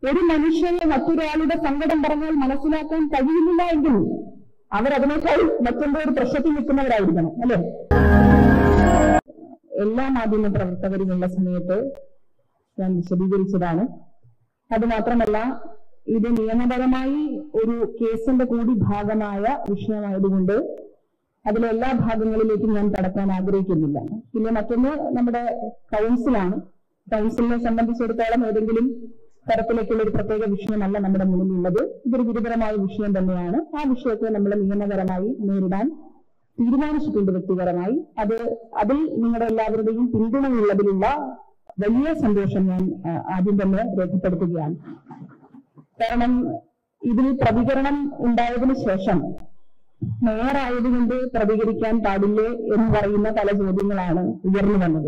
ഒരു മനുഷ്യന് മറ്റൊരാളുടെ സങ്കടം പറഞ്ഞാൽ മനസ്സിലാക്കാൻ കഴിയുന്നില്ല എങ്കിൽ അവരതിനേക്കാൾ മറ്റെന്തോ ഒരു പ്രശ്നത്തിൽ നിൽക്കുന്നവരായിരിക്കണം അല്ലെ എല്ലാ മാധ്യമ പ്രവർത്തകരുമുള്ള സമയത്ത് ഞാൻ വിശദീകരിച്ചതാണ് അത് മാത്രമല്ല ഇത് നിയമപരമായി ഒരു കേസിന്റെ കൂടി ഭാഗമായ വിഷയമായതുകൊണ്ട് അതിലെ എല്ലാ ഭാഗങ്ങളിലേക്കും ഞാൻ കടക്കാൻ ആഗ്രഹിക്കുന്നില്ല പിന്നെ മറ്റൊന്ന് നമ്മുടെ കൗൺസിലാണ് കൗൺസിലിനെ സംബന്ധിച്ചിടത്തോളം ഏതെങ്കിലും തരത്തിലേക്കുള്ള ഒരു പ്രത്യേക വിഷയമല്ല നമ്മുടെ മുന്നിലുള്ളത് ഇതൊരു ഗുരുതരമായ വിഷയം തന്നെയാണ് ആ വിഷയത്തെ നമ്മൾ നിയമപരമായി നേരിടാൻ തീരുമാനിച്ചിട്ടുണ്ട് വ്യക്തിപരമായി അത് അതിൽ നിങ്ങളുടെ എല്ലാവരുടെയും പിന്തുണയുള്ളതിലുള്ള വലിയ സന്തോഷം ഞാൻ ആ, ആദ്യം തന്നെ രേഖപ്പെടുത്തുകയാണ് കാരണം ഇതിൽ പ്രതികരണം ഉണ്ടായതിനു ശേഷം മേയറായതുകൊണ്ട് പ്രതികരിക്കാൻ പാടില്ലേ എന്ന് പറയുന്ന പല ചോദ്യങ്ങളാണ് ഉയർന്നു വന്നത്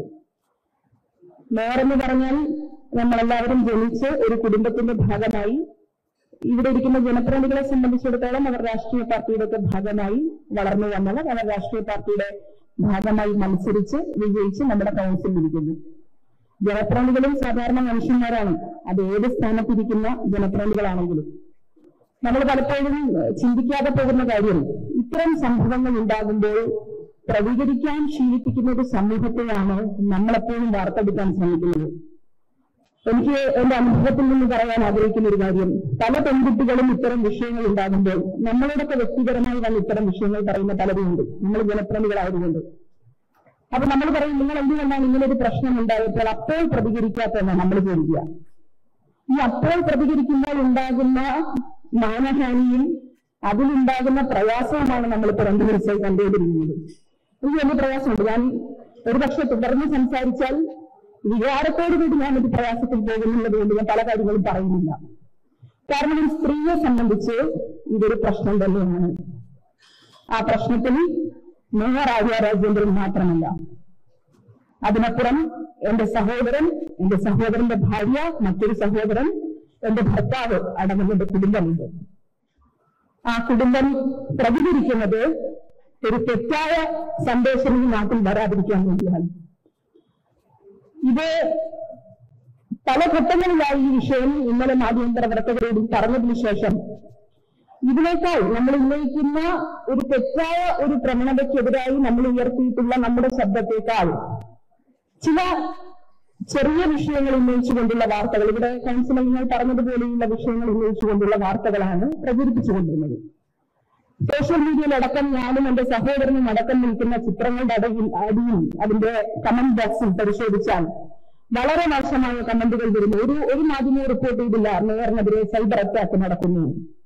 മേയർ എന്ന് പറഞ്ഞാൽ നമ്മളെല്ലാവരും ജനിച്ച് ഒരു കുടുംബത്തിന്റെ ഭാഗമായി ഇവിടെ ഇരിക്കുന്ന ജനപ്രതിനിധികളെ സംബന്ധിച്ചിടത്തോളം അവർ രാഷ്ട്രീയ പാർട്ടിയുടെ ഒക്കെ ഭാഗമായി വളർന്നു വന്നവർ അവർ രാഷ്ട്രീയ പാർട്ടിയുടെ ഭാഗമായി മത്സരിച്ച് വിജയിച്ച് നമ്മുടെ കൗൺസിലിൽ ഇരിക്കുന്നു ജനപ്രതിനിധികളും സാധാരണ മനുഷ്യന്മാരാണ് അത് ഏത് സ്ഥാനത്തിരിക്കുന്ന ജനപ്രതിനിധികളാണെങ്കിലും നമ്മൾ പലപ്പോഴും ഏഹ്, ചിന്തിക്കാതെ പോകുന്ന കാര്യം ഇത്തരം സംഭവങ്ങൾ ഉണ്ടാകുമ്പോൾ പ്രതികരിക്കാൻ ശീലിപ്പിക്കുന്ന ഒരു സമൂഹത്തെയാണ് നമ്മളെപ്പോഴും വാർത്തെടുക്കാൻ ശ്രമിക്കുന്നത് എനിക്ക് എന്റെ അനുഭവത്തിൽ നിന്ന് പറയാൻ ആഗ്രഹിക്കുന്ന ഒരു കാര്യം പല പെൺകുട്ടികളും ഇത്തരം വിഷയങ്ങൾ ഉണ്ടാകുമ്പോൾ നമ്മളോടൊക്കെ വ്യക്തിപരമായി വന്ന് ഇത്തരം വിഷയങ്ങൾ പറയുന്ന പലരുമുണ്ട് നമ്മൾ ജനപ്രതികളായതുകൊണ്ട് അപ്പൊ നമ്മൾ പറയും നിങ്ങൾ എന്തുകൊണ്ടാണ് ഇങ്ങനെ ഒരു പ്രശ്നം ഉണ്ടായപ്പോൾ അപ്പോൾ പ്രതികരിക്കാത്തതെന്ന് നമ്മൾ ചോദിക്കുക ഈ അപ്പോൾ പ്രതികരിക്കുമ്പോൾ ഉണ്ടാകുന്ന മാനഹാനിയും അതിലുണ്ടാകുന്ന പ്രയാസവുമാണ് നമ്മളിപ്പോ രണ്ടു ദിവസമായി കണ്ടുകൊണ്ടിരിക്കുന്നത് എനിക്ക് വലിയ പ്രയാസമുണ്ട് ഞാൻ ഒരു പക്ഷെ തുടർന്ന് സംസാരിച്ചാൽ വികാരത്തോടു കൂടി ഞാൻ ഒരു പ്രയാസത്തിൽ പോകുന്നുള്ളത് കൊണ്ട് ഞാൻ പല കാര്യങ്ങളും പറയുന്നില്ല കാരണം ഒരു സ്ത്രീയെ സംബന്ധിച്ച് ഇതൊരു പ്രശ്നം തന്നെയാണ് ആ പ്രശ്നത്തിൽ മേയർ ആര്യ രാജേന്ദ്രൻ മാത്രമല്ല അതിനപ്പുറം എന്റെ സഹോദരൻ എന്റെ സഹോദരന്റെ ഭാര്യ മറ്റൊരു സഹോദരൻ എന്റെ ഭർത്താവ് അടങ്ങുന്ന എന്റെ കുടുംബമുണ്ട് ആ കുടുംബം പ്രതികരിക്കുന്നത് ഒരു തെറ്റായ സന്ദേശം ഈ നാട്ടിൽ വരാതിരിക്കാൻ വേണ്ടിയാണ് ഇത് പല ഘട്ടങ്ങളിലായി ഈ വിഷയം ഇന്നലെ മാധ്യമപ്രവർത്തകരോട് പറഞ്ഞതിനു ശേഷം ഇതിനേക്കാൾ നമ്മൾ ഉന്നയിക്കുന്ന ഒരു തെറ്റായ ഒരു പ്രവണതയ്ക്കെതിരായി നമ്മൾ ഉയർത്തിയിട്ടുള്ള നമ്മുടെ ശബ്ദത്തെക്കാൾ ചില ചെറിയ വിഷയങ്ങൾ ഉന്നയിച്ചുകൊണ്ടുള്ള വാർത്തകൾ ഇവിടെ കൗൺസിലങ്ങൾ പറഞ്ഞതുപോലെയുള്ള വിഷയങ്ങൾ ഉന്നയിച്ചുകൊണ്ടുള്ള വാർത്തകളാണ് പ്രചരിപ്പിച്ചുകൊണ്ടിരുന്നത് സോഷ്യൽ മീഡിയയിലടക്കം ഞാനും എന്റെ സഹോദരനും അടക്കം നിൽക്കുന്ന ചിത്രങ്ങളുടെ അടയിൽ അടിയിൽ അതിന്റെ കമന്റ് ബോക്സിൽ പരിശോധിച്ചാൽ വളരെ മോശമായ കമന്റുകൾ വരുന്നു ഒരു ഒരു മാധ്യമവും റിപ്പോർട്ട് ചെയ്തില്ല മേയറിനെതിരെ സൈബർ അറ്റാക്ക് നടക്കുന്നു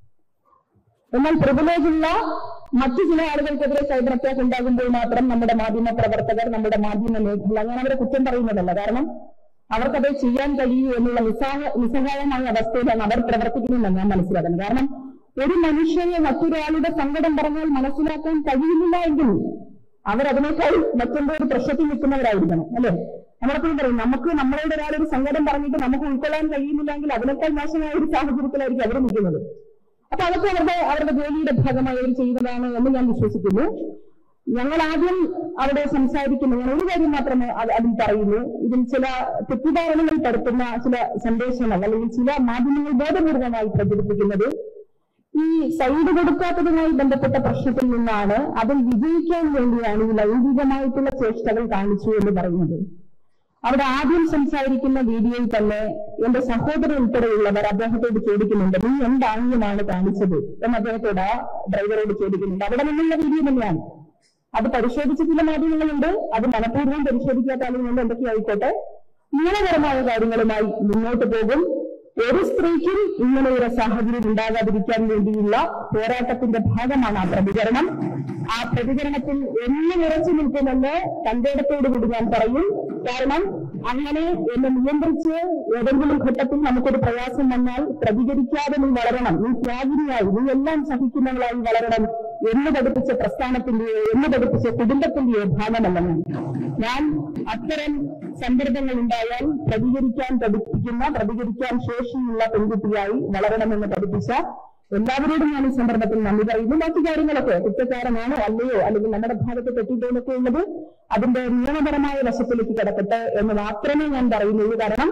എന്നാൽ പ്രിവിലേജുള്ള മറ്റു ചില ആളുകൾക്കെതിരെ സൈബർ അറ്റാക്ക് ഉണ്ടാകുമ്പോൾ മാത്രം നമ്മുടെ മാധ്യമ പ്രവർത്തകർ നമ്മുടെ മാധ്യമ മേഖല അങ്ങനെ അവരെ കുറ്റം പറയുന്നതല്ല കാരണം അവർക്കത് ചെയ്യാൻ കഴിയൂ എന്നുള്ള നിസ്സാഹ നിസ്സഹായമായ അവസ്ഥയിലാണ് അവർ പ്രവർത്തിക്കുന്നതെന്ന് ഞാൻ മനസ്സിലാക്കുന്നത് കാരണം ഒരു മനുഷ്യനെ മറ്റൊരാളുടെ സങ്കടം പറഞ്ഞാൽ മനസ്സിലാക്കാൻ കഴിയുന്നില്ല എങ്കിൽ അവരതിനേക്കാൾ മറ്റെന്തോ ഒരു പ്രശ്നത്തിൽ നിൽക്കുന്നവരായിരിക്കണം അല്ലെ നമ്മളെപ്പോഴും പറയും നമുക്ക് നമ്മളോട് ഒരാളൊരു സങ്കടം പറഞ്ഞിട്ട് നമുക്ക് ഉൾക്കൊള്ളാൻ കഴിയുന്നില്ലെങ്കിൽ അതിനേക്കാൾ മോശമായ ഒരു സാഹചര്യത്തിലായിരിക്കും അവർ നിൽക്കുന്നത് അപ്പൊ അതൊക്കെ അവരുടെ അവരുടെ ജോലിയുടെ ഭാഗമായി അവർ ചെയ്യുന്നതാണ് എന്ന് ഞാൻ വിശ്വസിക്കുന്നു ഞങ്ങൾ ആദ്യം അവിടെ സംസാരിക്കുന്നു ഞാൻ ഒരു കാര്യം മാത്രമേ അത് അതിൽ പറയുന്നു ഇതിൽ ചില തെറ്റിദ്ധാരണകൾ പരത്തുന്ന ചില സന്ദേശങ്ങൾ അല്ലെങ്കിൽ ചില മാധ്യമങ്ങൾ ബോധപൂർവമായി പ്രചരിപ്പിക്കുന്നത് ഈ സൈഡ് കൊടുക്കാത്തതുമായി ബന്ധപ്പെട്ട പ്രശ്നത്തിൽ നിന്നാണ് അതിൽ വിജയിക്കാൻ വേണ്ടിയാണ് ഈ ലൈംഗികമായിട്ടുള്ള ചേഷ്ടകൾ കാണിച്ചു എന്ന് പറയുന്നത് അവിടെ ആദ്യം സംസാരിക്കുന്ന വീഡിയോയിൽ തന്നെ എന്റെ സഹോദരൻ ഉൾപ്പെടെയുള്ളവർ അദ്ദേഹത്തോട് ചോദിക്കുന്നുണ്ട് നീ എന്താംഗ്യമാണ് കാണിച്ചത് എന്ന് അദ്ദേഹത്തോട് ആ ഡ്രൈവറോട് ചോദിക്കുന്നുണ്ട് അവിടെ നിന്നുള്ള വീഡിയോ തന്നെയാണ് അത് പരിശോധിച്ച ചില മാധ്യമങ്ങളുണ്ട് അത് മനഃപൂർവ്വം പരിശോധിക്കാത്ത ആളുകളുണ്ട് എന്തൊക്കെയായിക്കോട്ടെ നിയമപരമായ കാര്യങ്ങളുമായി മുന്നോട്ട് പോകും ഒരു സ്ത്രീക്കും ഇങ്ങനെ ഒരു സാഹചര്യം ഉണ്ടാകാതിരിക്കാൻ വേണ്ടിയുള്ള പോരാട്ടത്തിന്റെ ഭാഗമാണ് ആ പ്രതികരണം ആ പ്രതികരണത്തിൽ എന്ന് നിറച്ചു നിൽക്കുമെന്ന് തന്റെ ഇടത്തോടുകൂടി ഞാൻ പറയും കാരണം അങ്ങനെ എന്നെ നിയന്ത്രിച്ച് ഏതെങ്കിലും ഘട്ടത്തിൽ നമുക്കൊരു പ്രയാസം വന്നാൽ പ്രതികരിക്കാതെ നീ വളരണം നീ ത്യാഗിനിയായി നീ എല്ലാം സഹിക്കുന്നവളായി വളരണം എന്ന് പഠിപ്പിച്ച പ്രസ്ഥാനത്തിന്റെയോ എന്ന് പഠിപ്പിച്ച കുടുംബത്തിന്റെയോ ഭാഗമല്ല ഞാൻ ഞാൻ അത്തരം സന്ദർഭങ്ങൾ ഉണ്ടായാൽ പ്രതികരിക്കാൻ പഠിപ്പിക്കുന്ന പ്രതികരിക്കാൻ ശേഷിയുള്ള പെൺകുട്ടിയായി വളരണമെന്ന് പഠിപ്പിച്ച എല്ലാവരോടും ഞാൻ ഈ സന്ദർഭത്തിൽ നന്ദി പറയുന്നു മറ്റു കാര്യങ്ങളൊക്കെ കുറ്റക്കാരനാണോ അല്ലയോ അല്ലെങ്കിൽ നമ്മുടെ ഭാഗത്ത് തെറ്റിദ്ധാരണയൊക്കെ ഉള്ളത് അതിന്റെ നിയമപരമായ വശത്തിലേക്ക് കിടക്കട്ടെ എന്ന് മാത്രമേ ഞാൻ പറയുന്നുള്ളൂ കാരണം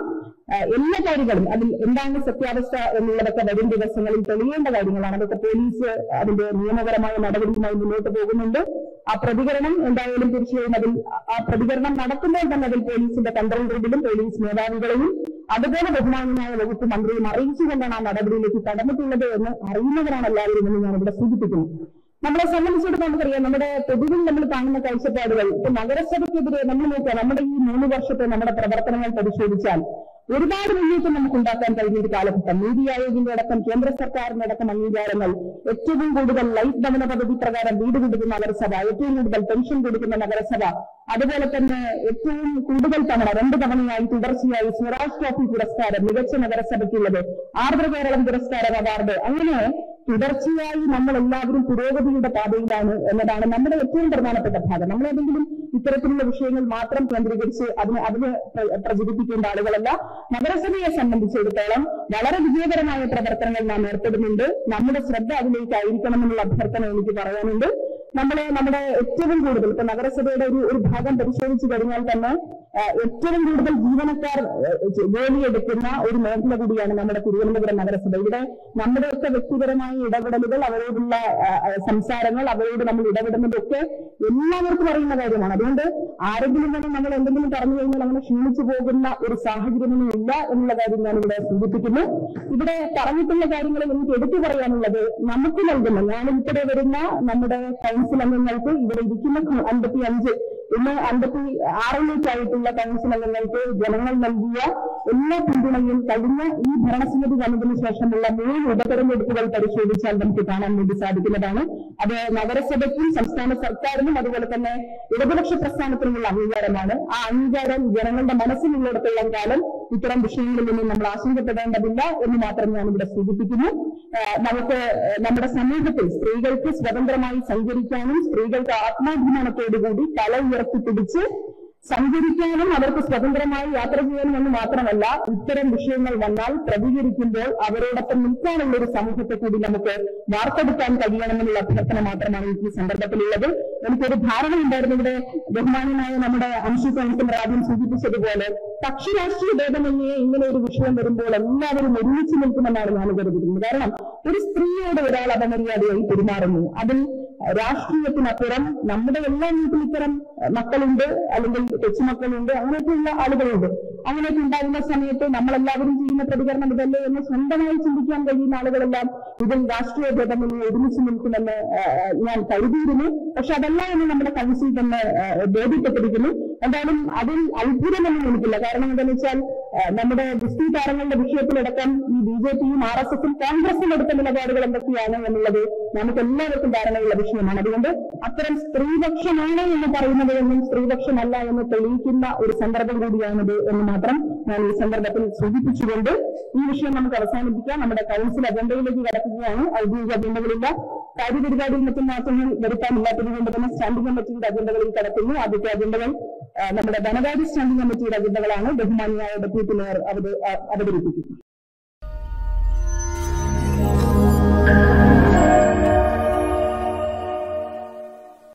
ആ, എല്ലാ കാര്യങ്ങളും അതിൽ എന്താണ് സത്യാവസ്ഥ എന്നുള്ളതൊക്കെ വരും ദിവസങ്ങളിൽ തെളിയേണ്ട കാര്യങ്ങളാണ് അതൊക്കെ പോലീസ് അതിന്റെ നിയമപരമായ നടപടിയുമായി മുന്നോട്ട് പോകുന്നുണ്ട് ആ പ്രതികരണം എന്തായാലും തീർച്ചയായും അതിൽ ആ പ്രതികരണം നടത്തുമ്പോൾ തന്നെ അതിൽ പോലീസിന്റെ കൺട്രോൾ റൂമിലും പോലീസ് മേധാവികളെയും അതുപോലെ ബഹുമാനമായ വകുപ്പ് മന്ത്രിയും അറിയിച്ചുകൊണ്ടാണ് ആ നടപടിയിലേക്ക് കടന്നിട്ടുള്ളത് എന്ന് അറിയുന്നവരാണ് എല്ലാവരും എന്ന് ഞാൻ ഇവിടെ സൂചിപ്പിക്കുന്നു നമ്മളെ സംബന്ധിച്ചിടത്തോളം നമുക്കറിയാം നമ്മുടെ പൊതുവിൽ നമ്മൾ കാണുന്ന കാഴ്ചപ്പാടുകൾ ഇപ്പൊ നഗരസഭയ്ക്കെതിരെ നമ്മൾ നോക്കുക നമ്മുടെ ഈ മൂന്ന് വർഷത്തെ നമ്മുടെ പ്രവർത്തനങ്ങൾ പരിശോധിച്ചാൽ ഒരുപാട് മുന്നേറ്റം നമുക്ക് ഉണ്ടാക്കാൻ കഴിഞ്ഞ ഒരു കാലഘട്ടം നീതി ആയോഗിന്റെ അടക്കം കേന്ദ്ര സർക്കാരിന്റെ അടക്കം അംഗീകാരങ്ങൾ ഏറ്റവും കൂടുതൽ ലൈഫ് ഭവന പദ്ധതി പ്രകാരം വീട് കൊടുക്കുന്ന നഗരസഭ ഏറ്റവും കൂടുതൽ പെൻഷൻ കൊടുക്കുന്ന നഗരസഭ അതുപോലെ തന്നെ ഏറ്റവും കൂടുതൽ തവണ രണ്ട് തവണയായി തുടർച്ചയായി സ്വരാജ് ട്രോഫി പുരസ്കാരം മികച്ച നഗരസഭയ്ക്കുള്ളത് ആർദ്ര കേരളം പുരസ്കാരം അവാർഡ് അങ്ങനെ തുടർച്ചയായി നമ്മൾ എല്ലാവരും പുരോഗതിയുടെ പാതയിലാണ് എന്നതാണ് നമ്മുടെ ഏറ്റവും പ്രധാനപ്പെട്ട ഭാഗം നമ്മൾ ഏതെങ്കിലും ഇത്തരത്തിലുള്ള വിഷയങ്ങൾ മാത്രം കേന്ദ്രീകരിച്ച് അതിന് അതിന് പ്ര- പ്രചരിപ്പിക്കേണ്ട ആളുകളല്ല നഗരസഭയെ സംബന്ധിച്ചിടത്തോളം വളരെ വിജയകരമായ പ്രവർത്തനങ്ങൾ നാം ഏർപ്പെടുന്നുണ്ട് നമ്മുടെ ശ്രദ്ധ അതിലേക്കായിരിക്കണമെന്നുള്ള അഭ്യർത്ഥന എനിക്ക് പറയാനുണ്ട് നമ്മളെ നമ്മുടെ ഏറ്റവും കൂടുതൽ ഇപ്പൊ നഗരസഭയുടെ ഒരു ഒരു ഭാഗം പരിശോധിച്ചു കഴിഞ്ഞാൽ തന്നെ ആ, ഏറ്റവും കൂടുതൽ ജീവനക്കാർ ആ, ജോലിയെടുക്കുന്ന ഒരു മേഖല കൂടിയാണ് നമ്മുടെ തിരുവനന്തപുരം നഗരസഭ ഇവിടെ നമ്മുടെയൊക്കെ വ്യക്തിപരമായ ഇടപെടലുകൾ അവരോടുള്ള ആ, ആ, സംസാരങ്ങൾ അവരോട് നമ്മൾ ഇടപെടുന്നതൊക്കെ എല്ലാവർക്കും അറിയുന്ന കാര്യമാണ് അതുകൊണ്ട് ആരെങ്കിലും തന്നെ നമ്മൾ എന്തെങ്കിലും പറഞ്ഞു കഴിഞ്ഞാൽ അങ്ങനെ ക്ഷീണിച്ചു പോകുന്ന ഒരു സാഹചര്യമൊന്നും ഇല്ല എന്നുള്ള കാര്യം ഞാൻ ഇവിടെ സൂചിപ്പിക്കുന്നു ഇവിടെ പറഞ്ഞിട്ടുള്ള കാര്യങ്ങളിൽ എനിക്ക് എടുത്തു പറയാനുള്ളത് നമുക്ക് നൽകുന്ന ഞാൻ ഉൾപ്പെടെ വരുന്ന നമ്മുടെ കൗൺസിൽ അംഗങ്ങൾക്ക് ഇവിടെ ഇരിക്കുന്ന അൻപത്തി അഞ്ച് ഇന്ന് അൻപത്തി ആറിലേക്കായിട്ടുള്ള കൗൺസിൽ അംഗങ്ങൾക്ക് ജനങ്ങൾ നൽകിയ എല്ലാ പിന്തുണയും കഴിഞ്ഞ ഈ ഭരണസമിതി വന്നതിന് ശേഷമുള്ള മൂന്ന് ഉപതെരഞ്ഞെടുപ്പുകൾ പരിശോധിച്ചാൽ നമുക്ക് കാണാൻ വേണ്ടി സാധിക്കുന്നതാണ് അത് നഗരസഭയ്ക്കും സംസ്ഥാന സർക്കാരിനും അതുപോലെ തന്നെ ഇടതുപക്ഷ പ്രസ്ഥാനത്തിനുമുള്ള അംഗീകാരമാണ് ആ അംഗീകാരം ജനങ്ങളുടെ മനസ്സിലുള്ളിടത്തോളം കാലം ഇത്തരം വിഷയങ്ങളിൽ നിന്നും നമ്മൾ ആശങ്കപ്പെടേണ്ടതില്ല എന്ന് മാത്രം ഞാൻ ഇവിടെ സൂചിപ്പിക്കുന്നു ആ, നമുക്ക് നമ്മുടെ സമൂഹത്തിൽ സ്ത്രീകൾക്ക് സ്വതന്ത്രമായി സഞ്ചരിക്കാനും സ്ത്രീകൾക്ക് ആത്മാഭിമാനത്തോടുകൂടി തല ഉയർത്തിപ്പിടിച്ച് സഞ്ചരിക്കാനും അവർക്ക് സ്വതന്ത്രമായി യാത്ര ചെയ്യാനും എന്ന് മാത്രമല്ല ഇത്തരം വിഷയങ്ങൾ വന്നാൽ പ്രതികരിക്കുമ്പോൾ അവരോടൊപ്പം നിൽക്കാനുള്ള ഒരു സമൂഹത്തെ കൂടി നമുക്ക് വാർത്തെടുക്കാൻ കഴിയണമെന്നുള്ള അഭ്യർത്ഥന മാത്രമാണ് എനിക്ക് ഈ സന്ദർഭത്തിലുള്ളത് എനിക്കൊരു ധാരണ ഉണ്ടായിരുന്നു ഇവിടെ ബഹുമാനമായ നമ്മുടെ അംശു കൗൺസിലർ ആദ്യം സൂചിപ്പിച്ചതുപോലെ കക്ഷി രാഷ്ട്രീയ ഭേദമന്യേ ഇങ്ങനെ ഒരു വിഷയം വരുമ്പോൾ എല്ലാവരും ഒരുമിച്ച് നിൽക്കുമെന്നാണ് ഞാൻ കരുതുന്നത് കാരണം ഒരു സ്ത്രീയോട് ഒരാൾ അപമര്യാദയായി പെരുമാറുന്നു അതിൽ രാഷ്ട്രീയത്തിനപ്പുറം നമ്മുടെ എല്ലാ വീട്ടിൽ ഇത്തരം അഹ്, മക്കളുണ്ട് അല്ലെങ്കിൽ കൊച്ചുമക്കളുണ്ട് അങ്ങനെയൊക്കെയുള്ള ആളുകളുണ്ട് അങ്ങനെയൊക്കെ ഉണ്ടാകുന്ന സമയത്ത് നമ്മളെല്ലാവരും ചെയ്യുന്ന പ്രതികരണം ഇതല്ലേ എന്ന് സ്വന്തമായി ചിന്തിക്കാൻ കഴിയുന്ന ആളുകളെല്ലാം ഇതിൽ രാഷ്ട്രീയ ഭേദമെന്ന് ഒരുമിച്ച് നിൽക്കുമെന്ന് ആഹ്, ഞാൻ കരുതിയിരുന്നു പക്ഷെ അതല്ല എന്ന് നമ്മുടെ കൗൺസിൽ തന്നെ ആഹ്, ബോധ്യപ്പെട്ടിരിക്കുന്നു എന്തായാലും അതിൽ അത്ഭുതമൊന്നും എനിക്കില്ല കാരണം എന്താണെന്ന് വെച്ചാൽ ആഹ്, നമ്മുടെ ഗുസ്തി താരങ്ങളുടെ വിഷയത്തിലടക്കം ഈ ബി ജെ പിയും ആർ എസ് എസും കോൺഗ്രസും എടുത്ത നിലപാടുകൾ എന്തൊക്കെയാണ് എന്നുള്ളത് നമുക്ക് എല്ലാവർക്കും ധാരണയുള്ള വിഷയമാണ് അതുകൊണ്ട് അത്തരം സ്ത്രീപക്ഷമാണ് എന്ന് പറയുന്നത് എന്നും സ്ത്രീപക്ഷമല്ല എന്ന് തെളിയിക്കുന്ന ഒരു സന്ദർഭം കൂടിയാണിത് എന്ന് മാത്രം ഞാൻ ഈ സന്ദർഭത്തിൽ സൂചിപ്പിച്ചുകൊണ്ട് ഈ വിഷയം നമുക്ക് അവസാനിപ്പിക്കാം നമ്മുടെ കൗൺസിൽ അജണ്ടയിലേക്ക് കടക്കുകയാണ് ഔദ്യോഗിക അജണ്ടകളില്ല കാര്യപരിപാടിയിൽ മറ്റും മാറ്റങ്ങൾ വരുത്താനില്ലാത്തത് കൊണ്ട് തന്നെ സ്റ്റാൻഡിംഗ് കമ്മിറ്റിയുടെ അജണ്ടകളിൽ കടക്കുന്നു ആദ്യത്തെ അജണ്ടകൾ ആ, നമ്മുടെ ധനകാര്യ സ്റ്റാൻഡിംഗ് കമ്മിറ്റിയുടെ അജണ്ടകളാണ് ബഹുമാനിയായ ഡെപ്യൂട്ടി മേയർ അവത് അവതരിപ്പിക്കുന്നത്